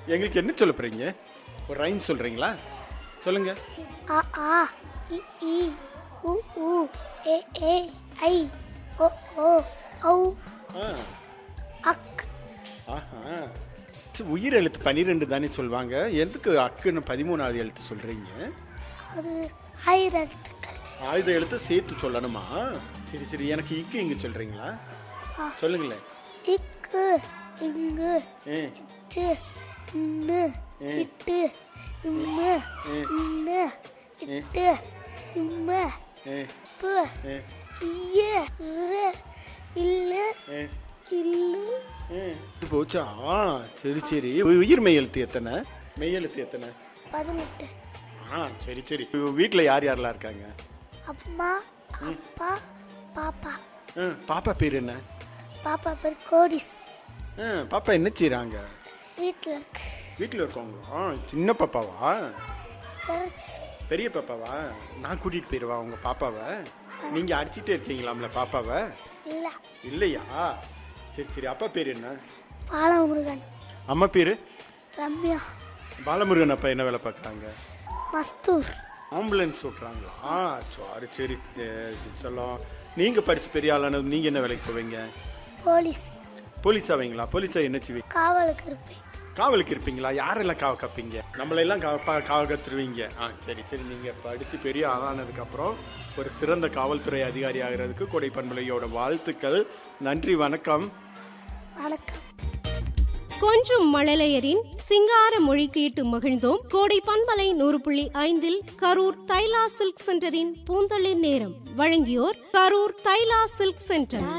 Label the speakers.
Speaker 1: எங்களுக்கு என்ன சொல்ல போறீங்க ஒரு ரைம் சொல்றீங்களா சொல்லுங்க
Speaker 2: அ ஆ இ ஈ உ ஊ ஏ ஏ ஐ ஓ ஓ ஔ
Speaker 1: ஆ
Speaker 2: அக்
Speaker 1: ஆஹா சரி, உயிர் எழுத்து பன்னிரெண்டு தானே சொல்லுவாங்க எதுக்கு அக்குன்னு பதிமூணாவது எழுத்து சொல்றீங்க
Speaker 2: அது ஆயிரம் எழுத்துக்கள்
Speaker 1: ஆயுத எழுத்து சேர்த்து சொல்லணுமா சரி சரி எனக்கு இக்கு இங்க சொல்றீங்களா
Speaker 2: ஆ.
Speaker 1: சொல்லுங்களேன்
Speaker 2: இக்கு இங்கு
Speaker 1: ஏ
Speaker 2: இச்சு இன்னு
Speaker 1: ஏ.
Speaker 2: இட்டு இம்மு
Speaker 1: ஏ.
Speaker 2: இன்னு இட்டு இம்மு
Speaker 1: ஏ
Speaker 2: பு
Speaker 1: ஏ
Speaker 2: இய இரு இல்லு
Speaker 1: ஏ
Speaker 2: இல்லு
Speaker 1: ஏ இது போச்சா ஆ சரி சரி உயிர் மெய் எழுத்து எத்தனை மெய் எழுத்து எத்தனை
Speaker 2: பதினெட்டு
Speaker 1: ஆ சரி சரி வீட்டில் யார் யாரெல்லாம் இருக்காங்க
Speaker 2: அம்மா அப்பா பாப்பா
Speaker 1: ஆ, பாப்பா பேர் என்ன
Speaker 2: பாப்பா பேர் கோடிஸ்
Speaker 1: ஆ, பாப்பா என்ன செய்றாங்க
Speaker 2: வீட்டில் இருக்கு
Speaker 1: வீட்டில் இருக்கவங்களா சின்ன பாப்பாவா
Speaker 2: பெருசு.
Speaker 1: பெரிய பாப்பாவா நான் கூட்டிட்டு போயிடுவா உங்க பாப்பாவை நீங்க அடிச்சிட்டே இருக்கீங்களாம்ல பாப்பாவை
Speaker 2: இல்ல
Speaker 1: இல்லையா சரி சரி அப்பா பேர் என்ன
Speaker 2: பாலமுருகன்
Speaker 1: அம்மா பேரு
Speaker 2: ரம்யா
Speaker 1: பாலமுருகன் அப்பா என்ன வேலை பார்க்குறாங்க
Speaker 2: மஸ்தூர்
Speaker 1: ஆம்புலன்ஸ் ஓட்டுறாங்களா சரி சரி சரி, சொல்லம் நீங்க படிச்சு பெரிய ஆளானது நீங்க என்ன வேலைக்கு போவீங்க
Speaker 2: போலீஸ்
Speaker 1: போலீஸ் ஆவீங்களா போலீஸா என்ன செய்வீங்க
Speaker 2: காவலுக்கு இருப்பேன்
Speaker 1: காவலுக்கு இருப்பீங்களா யாரெல்லாம் காவ காப்பீங்க நம்மளெல்லாம் காவ பா- காவ கத்துருவீங்க ஆ சரி சரி நீங்க படிச்சு பெரிய ஆளானதுக்கு அப்புறம் ஒரு சிறந்த காவல்துறை அதிகாரி ஆகிறதுக்கு கொடை பண்பலையோட வாழ்த்துக்கள் நன்றி வணக்கம்
Speaker 2: வணக்கம்
Speaker 3: கொஞ்சும் மழலையரின் சிங்கார மொழி கேட்டு மகிழ்ந்தோம் கோடை பண்பலை நூறு புள்ளி ஐந்தில் கரூர் தைலா சில்க் சென்டரின் பூந்தளிர் நேரம் வழங்கியோர் கரூர் தைலா சில்க் சென்டர்